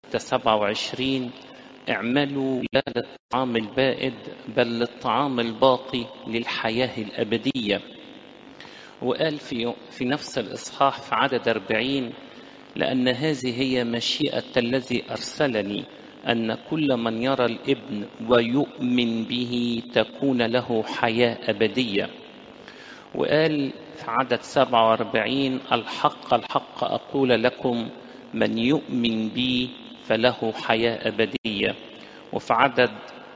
6 27 اعملوا لا للطعام البائد بل للطعام الباقي للحياة الأبدية وقال في, في نفس الإصحاح في عدد 40 لأن هذه هي مشيئة الذي أرسلني أن كل من يرى الابن ويؤمن به تكون له حياة أبدية وقال في عدد 47 الحق الحق أقول لكم من يؤمن بي فله حياة أبدية وفي عدد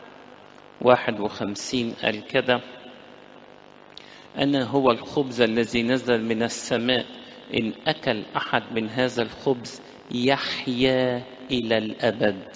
51 قال كده أنا هو الخبز الذي نزل من السماء إن أكل أحد من هذا الخبز يحيا إلى الأبد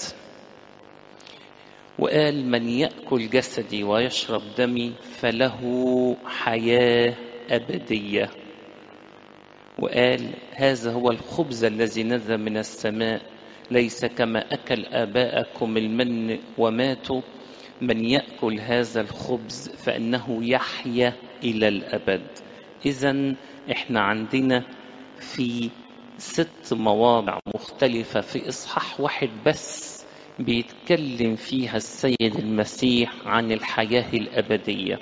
وقال من يأكل جسدي ويشرب دمي فله حياة أبدية وقال هذا هو الخبز الذي نزل من السماء ليس كما أكل آباءكم المن وماتوا من يأكل هذا الخبز فإنه يحيا إلى الأبد إذا إحنا عندنا في ست مواضع مختلفة في إصحاح واحد بس بيتكلم فيها السيد المسيح عن الحياة الأبدية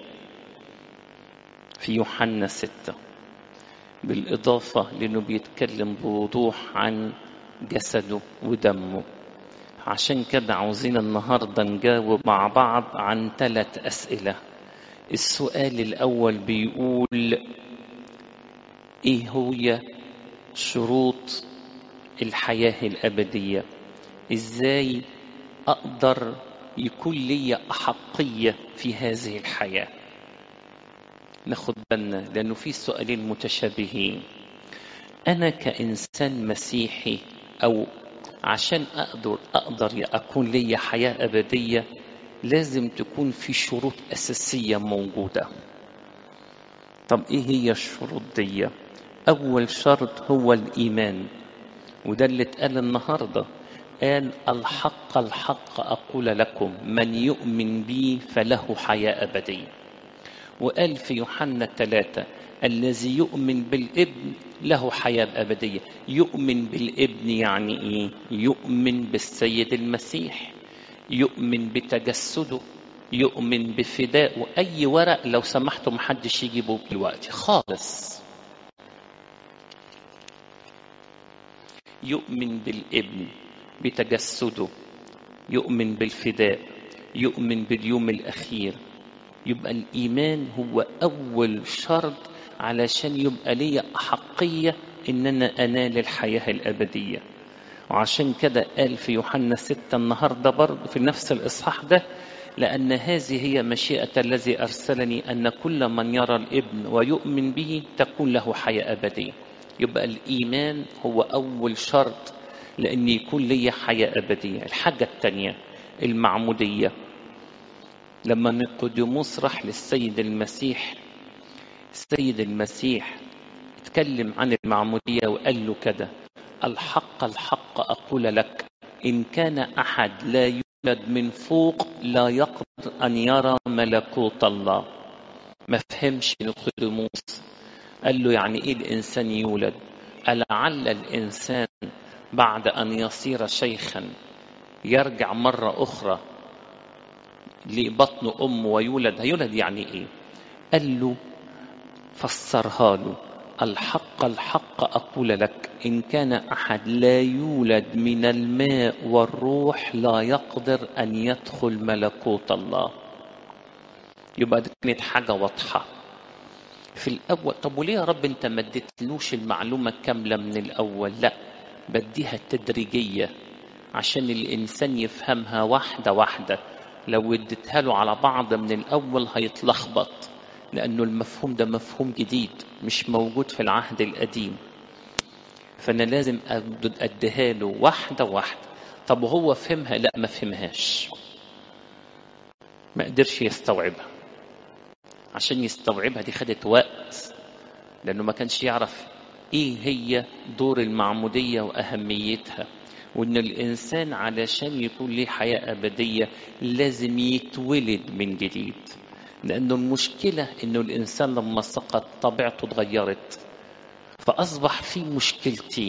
في يوحنا ستة بالإضافة لأنه بيتكلم بوضوح عن جسده ودمه عشان كده عاوزين النهاردة نجاوب مع بعض عن ثلاث أسئلة السؤال الأول بيقول إيه هي شروط الحياة الأبدية إزاي أقدر يكون لي أحقية في هذه الحياة ناخد بالنا لأنه في سؤالين متشابهين أنا كإنسان مسيحي أو عشان أقدر أقدر أكون لي حياة أبدية لازم تكون في شروط أساسية موجودة طب إيه هي الشروط دي أول شرط هو الإيمان وده اللي اتقال النهاردة قال الحق الحق أقول لكم من يؤمن بي فله حياة أبدية وقال في يوحنا ثلاثة الذي يؤمن بالابن له حياة أبدية يؤمن بالابن يعني إيه يؤمن بالسيد المسيح يؤمن بتجسده يؤمن بفدائه أي ورق لو سمحتوا محدش يجيبه دلوقتي خالص يؤمن بالابن بتجسده يؤمن بالفداء يؤمن باليوم الأخير يبقى الإيمان هو أول شرط علشان يبقى لي أحقية إن أنا أنال الحياة الأبدية وعشان كده قال في يوحنا ستة النهاردة برضه في نفس الإصحاح ده لأن هذه هي مشيئة الذي أرسلني أن كل من يرى الابن ويؤمن به تكون له حياة أبدية يبقى الإيمان هو أول شرط لأن يكون لي حياة أبدية الحاجة الثانية المعمودية لما نيقوديموس راح للسيد المسيح السيد المسيح اتكلم عن المعمودية وقال له كده الحق الحق أقول لك إن كان أحد لا يولد من فوق لا يقدر أن يرى ملكوت الله ما فهمش نيقوديموس قال له يعني إيه الإنسان يولد ألعل الإنسان بعد أن يصير شيخا يرجع مرة أخرى لبطن أمه ويولد هيولد يعني إيه قال له فسرها له الحق الحق أقول لك إن كان أحد لا يولد من الماء والروح لا يقدر أن يدخل ملكوت الله يبقى دي كانت حاجة واضحة في الأول طب وليه يا رب أنت ما اديتلوش المعلومة كاملة من الأول لا بديها تدريجية عشان الإنسان يفهمها واحدة واحدة لو اديتها له على بعض من الأول هيتلخبط لأنه المفهوم ده مفهوم جديد مش موجود في العهد القديم فأنا لازم أديها له واحدة واحدة طب وهو فهمها لا ما فهمهاش ما قدرش يستوعبها عشان يستوعبها دي خدت وقت لأنه ما كانش يعرف إيه هي دور المعمودية وأهميتها وإن الإنسان علشان يكون ليه حياة أبدية لازم يتولد من جديد لأنه المشكلة إنه الإنسان لما سقط طبيعته اتغيرت فأصبح في مشكلتين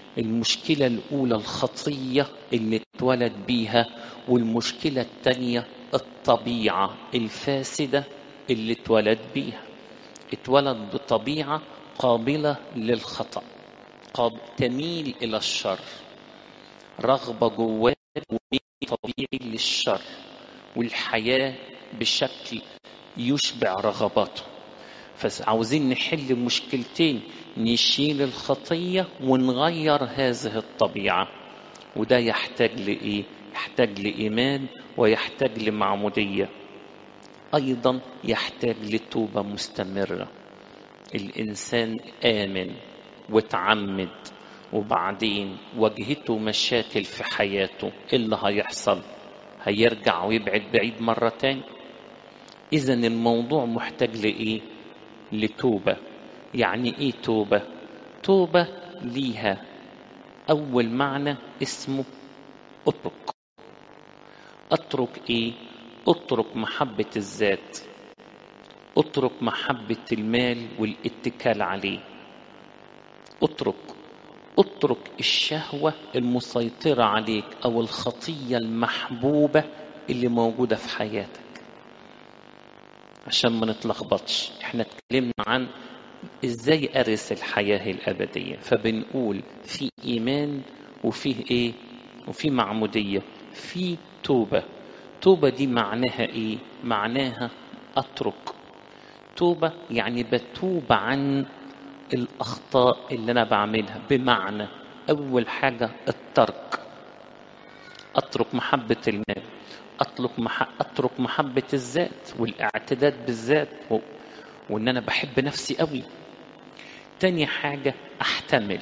المشكلة الأولى الخطية اللي اتولد بيها والمشكلة الثانية الطبيعة الفاسدة اللي اتولد بيها اتولد بطبيعة قابلة للخطأ قاب تميل إلى الشر رغبة جواه طبيعي للشر والحياة بشكل يشبع رغباته فعاوزين نحل مشكلتين نشيل الخطية ونغير هذه الطبيعة وده يحتاج لإيه؟ يحتاج لإيمان ويحتاج لمعمودية أيضا يحتاج لتوبة مستمرة الإنسان آمن وتعمد وبعدين واجهته مشاكل في حياته إيه اللي هيحصل هيرجع ويبعد بعيد مرة تاني إذا الموضوع محتاج لإيه لتوبة يعني إيه توبة توبة ليها أول معنى اسمه اترك اترك إيه اترك محبة الذات اترك محبة المال والاتكال عليه اترك اترك الشهوة المسيطرة عليك أو الخطية المحبوبة اللي موجودة في حياتك عشان ما نتلخبطش احنا اتكلمنا عن ازاي ارث الحياة الابدية فبنقول في ايمان وفيه ايه وفي معمودية في توبة توبة دي معناها ايه معناها اترك توبة يعني بتوب عن الاخطاء اللي انا بعملها بمعنى اول حاجة الترك اترك محبة المال أطلق مح... أترك محبة الذات والاعتداد بالذات و... وإن أنا بحب نفسي قوي تاني حاجة أحتمل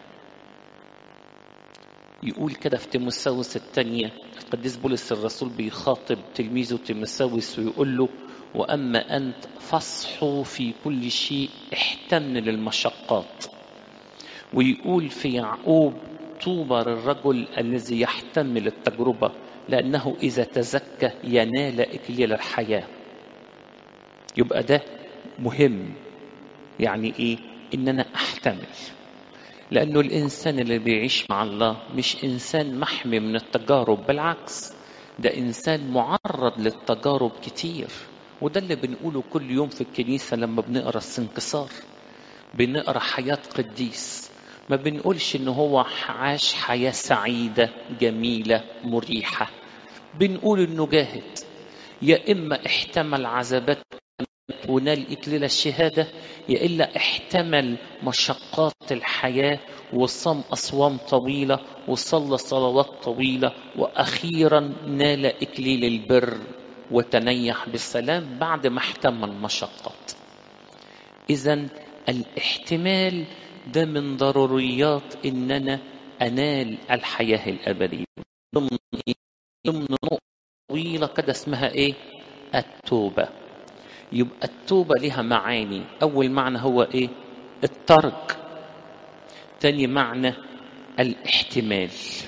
يقول كده في تيموساوس الثانية القديس بولس الرسول بيخاطب تلميذه تيموساوس ويقول له وأما أنت فاصحوا في كل شيء احتمل المشقات ويقول في يعقوب طوبى للرجل الذي يحتمل التجربة لأنه إذا تزكى ينال إكليل الحياة يبقى ده مهم يعني إيه إن أنا أحتمل لأنه الإنسان اللي بيعيش مع الله مش إنسان محمي من التجارب بالعكس ده إنسان معرض للتجارب كتير وده اللي بنقوله كل يوم في الكنيسة لما بنقرأ السنكسار بنقرأ حياة قديس ما بنقولش ان هو عاش حياة سعيدة جميلة مريحة بنقول انه جاهد يا اما احتمل عذابات ونال اكليل الشهادة يا الا احتمل مشقات الحياة وصام اصوام طويلة وصلى صلوات طويلة واخيرا نال اكليل البر وتنيح بالسلام بعد ما احتمل مشقات اذا الاحتمال ده من ضروريات ان انا انال الحياه الابديه ضمن ضمن نقطه طويله كده اسمها ايه التوبه يبقى التوبه لها معاني اول معنى هو ايه الترك تاني معنى الاحتمال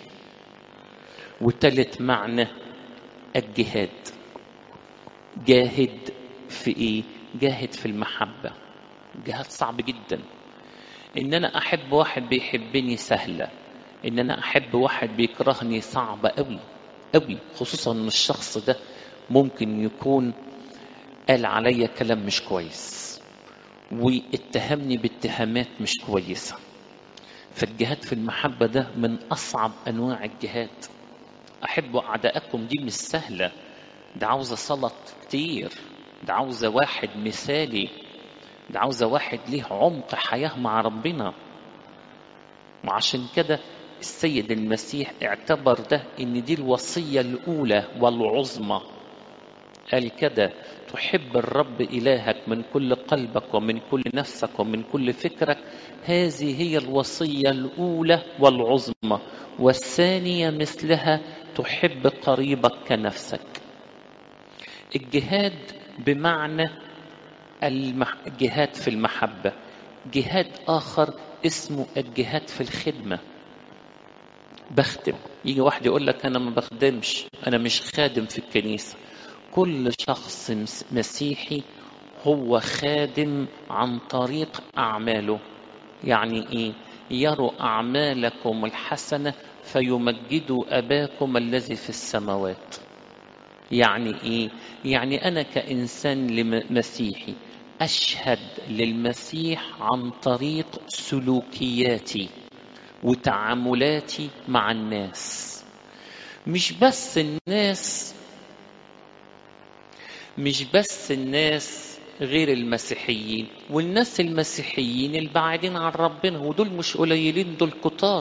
وتالت معنى الجهاد جاهد في ايه جاهد في المحبه جهاد صعب جدا ان انا احب واحد بيحبني سهله ان انا احب واحد بيكرهني صعبه قوي قوي خصوصا ان الشخص ده ممكن يكون قال عليا كلام مش كويس واتهمني باتهامات مش كويسه فالجهاد في المحبه ده من اصعب انواع الجهاد احب اعدائكم دي مش سهله ده عاوزه صلاه كتير ده عاوزه واحد مثالي ده عاوزة واحد ليه عمق حياة مع ربنا وعشان كده السيد المسيح اعتبر ده ان دي الوصية الأولى والعظمى قال كده تحب الرب إلهك من كل قلبك ومن كل نفسك ومن كل فكرك هذه هي الوصية الأولى والعظمى والثانية مثلها تحب قريبك كنفسك الجهاد بمعنى الجهاد في المحبة جهاد آخر اسمه الجهاد في الخدمة بخدم يجي واحد يقول لك أنا ما بخدمش أنا مش خادم في الكنيسة كل شخص مسيحي هو خادم عن طريق أعماله يعني إيه؟ يروا أعمالكم الحسنة فيمجدوا أباكم الذي في السماوات يعني إيه؟ يعني أنا كإنسان مسيحي أشهد للمسيح عن طريق سلوكياتي وتعاملاتي مع الناس مش بس الناس مش بس الناس غير المسيحيين والناس المسيحيين البعيدين عن ربنا ودول مش قليلين دول كتار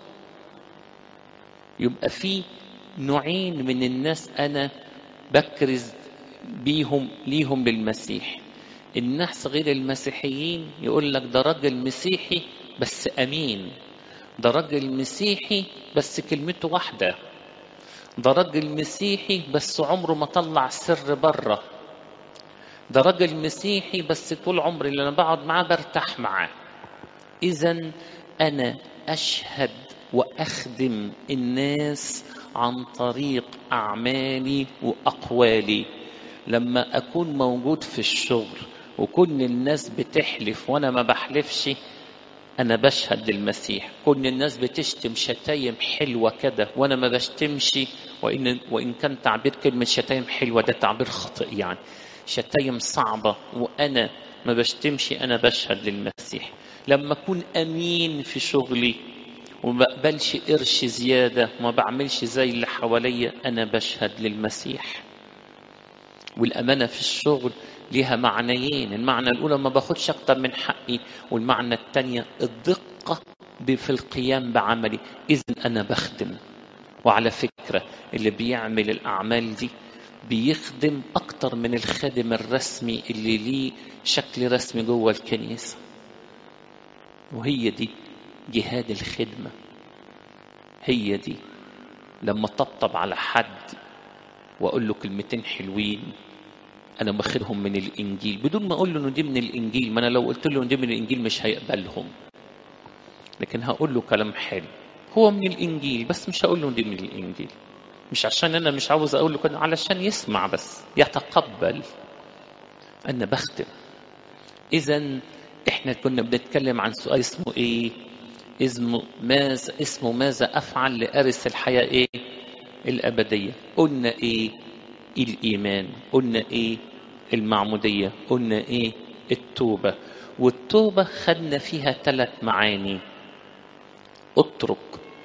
يبقى في نوعين من الناس انا بكرز بيهم ليهم للمسيح الناس غير المسيحيين يقول لك ده راجل مسيحي بس امين ده راجل مسيحي بس كلمته واحده ده راجل مسيحي بس عمره ما طلع سر بره ده راجل مسيحي بس طول عمري اللي انا بقعد معاه برتاح معاه اذا انا اشهد واخدم الناس عن طريق اعمالي واقوالي لما اكون موجود في الشغل وكل الناس بتحلف وانا ما بحلفش انا بشهد للمسيح كل الناس بتشتم شتايم حلوه كده وانا ما بشتمش وان وان كان تعبير كلمه شتايم حلوه ده تعبير خاطئ يعني شتايم صعبه وانا ما بشتمش انا بشهد للمسيح لما اكون امين في شغلي وما بقبلش قرش زياده وما بعملش زي اللي حواليا انا بشهد للمسيح والامانه في الشغل ليها معنيين المعنى الاولى ما باخدش اكتر من حقي والمعنى الثانيه الدقه في القيام بعملي اذا انا بخدم وعلى فكره اللي بيعمل الاعمال دي بيخدم اكتر من الخادم الرسمي اللي ليه شكل رسمي جوه الكنيسه وهي دي جهاد الخدمه هي دي لما طبطب على حد واقول له كلمتين حلوين انا باخدهم من الانجيل بدون ما اقول له انه دي من الانجيل ما انا لو قلت له دي من الانجيل مش هيقبلهم لكن هقول له كلام حلو هو من الانجيل بس مش هقول له دي من الانجيل مش عشان انا مش عاوز اقول له كده علشان يسمع بس يتقبل انا بخدم اذا احنا كنا بنتكلم عن سؤال اسمه ايه اسمه ماذا اسمه ماذا افعل لارث الحياه ايه الابديه قلنا ايه الايمان قلنا ايه المعموديه قلنا ايه التوبه والتوبه خدنا فيها ثلاث معاني اترك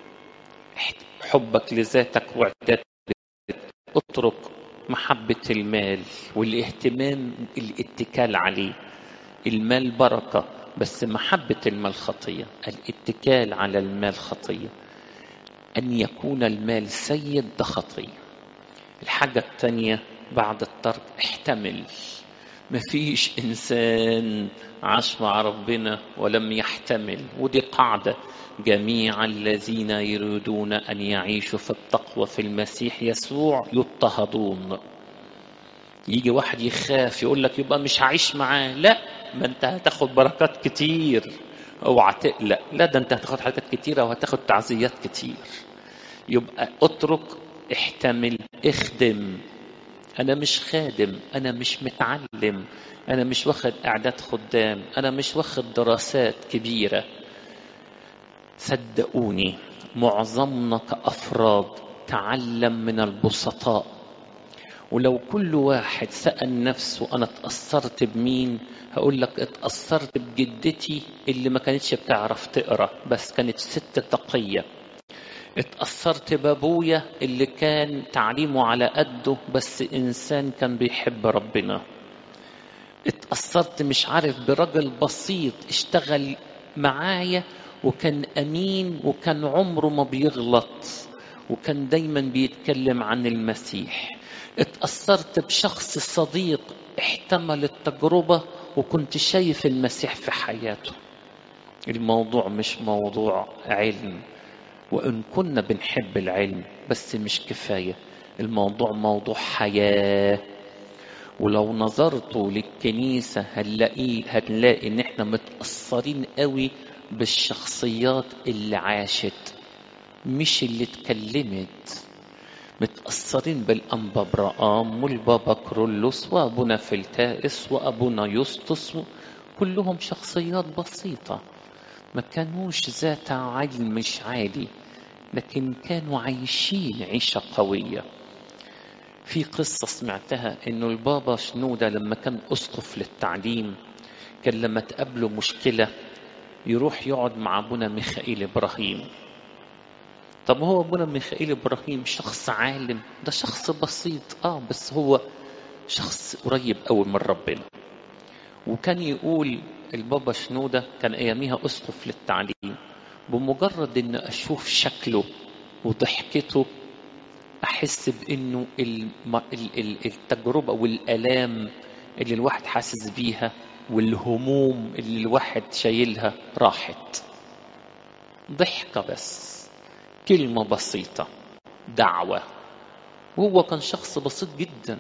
حبك لذاتك واعدادك اترك محبة المال والاهتمام الاتكال عليه المال بركة بس محبة المال خطية الاتكال على المال خطية أن يكون المال سيد ده خطية الحاجة الثانية بعد الترك احتمل مفيش إنسان عاش مع ربنا ولم يحتمل ودي قاعدة جميع الذين يريدون أن يعيشوا في التقوى في المسيح يسوع يضطهدون يجي واحد يخاف يقول لك يبقى مش هعيش معاه لا ما انت هتاخد بركات كتير اوعى تقلق لا ده انت هتاخد حاجات كتيرة وهتاخد تعزيات كتير يبقى اترك احتمل اخدم انا مش خادم انا مش متعلم انا مش واخد اعداد خدام انا مش واخد دراسات كبيره صدقوني معظمنا كافراد تعلم من البسطاء ولو كل واحد سأل نفسه أنا اتأثرت بمين هقول لك اتأثرت بجدتي اللي ما كانتش بتعرف تقرأ بس كانت ست تقية اتأثرت بابويا اللي كان تعليمه على قده بس إنسان كان بيحب ربنا اتأثرت مش عارف برجل بسيط اشتغل معايا وكان أمين وكان عمره ما بيغلط وكان دايما بيتكلم عن المسيح اتأثرت بشخص صديق احتمل التجربة وكنت شايف المسيح في حياته الموضوع مش موضوع علم وإن كنا بنحب العلم بس مش كفاية الموضوع موضوع حياة ولو نظرتوا للكنيسة هنلاقي هنلاقي إن إحنا متأثرين قوي بالشخصيات اللي عاشت مش اللي اتكلمت متأثرين بالأنبا برقام والبابا كرولوس وأبونا فلتائس وأبونا يسطس كلهم شخصيات بسيطة ما كانوش ذات علم مش عالي لكن كانوا عايشين عيشة قوية في قصة سمعتها انه البابا شنودة لما كان اسقف للتعليم كان لما تقابله مشكلة يروح يقعد مع ابونا ميخائيل ابراهيم طب هو ابونا ميخائيل ابراهيم شخص عالم ده شخص بسيط اه بس هو شخص قريب قوي من ربنا وكان يقول البابا شنودة كان اياميها اسقف للتعليم بمجرد ان اشوف شكله وضحكته احس بانه التجربه والالام اللي الواحد حاسس بيها والهموم اللي الواحد شايلها راحت ضحكه بس كلمه بسيطه دعوه وهو كان شخص بسيط جدا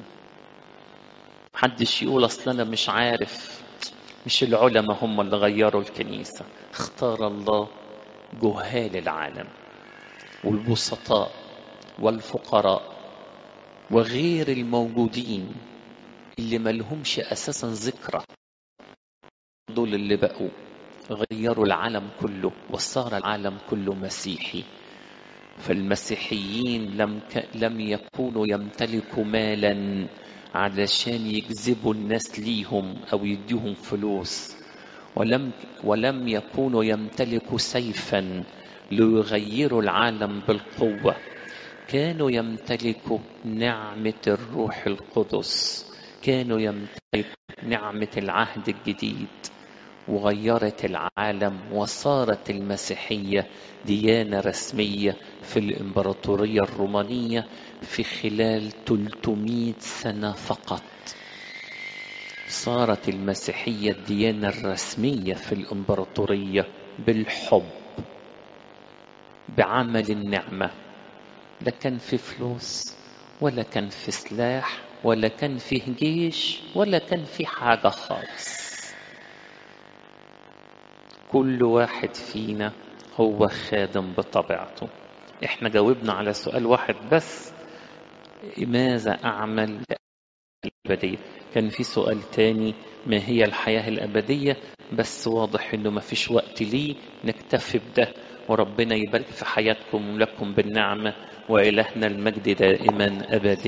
محدش يقول اصل انا مش عارف مش العلماء هم اللي غيروا الكنيسه اختار الله جهال العالم والبسطاء والفقراء وغير الموجودين اللي ملهمش اساسا ذكرى دول اللي بقوا غيروا العالم كله وصار العالم كله مسيحي فالمسيحيين لم ك... لم يكونوا يمتلكوا مالا علشان يجذبوا الناس ليهم او يديهم فلوس ولم ولم يكونوا يمتلكوا سيفا ليغيروا العالم بالقوه كانوا يمتلكوا نعمة الروح القدس كانوا يمتلكوا نعمة العهد الجديد وغيرت العالم وصارت المسيحية ديانة رسمية في الإمبراطورية الرومانية في خلال 300 سنة فقط صارت المسيحية الديانة الرسمية في الإمبراطورية بالحب بعمل النعمه لا كان في فلوس ولا كان في سلاح ولا كان فيه جيش ولا كان في حاجة خالص كل واحد فينا هو خادم بطبيعته احنا جاوبنا على سؤال واحد بس ماذا أعمل الأبدية كان في سؤال تاني ما هي الحياة الأبدية بس واضح إنه ما فيش وقت ليه نكتفي بده وربنا يبارك في حياتكم ولكم بالنعمة وإلهنا المجد دائما أبدي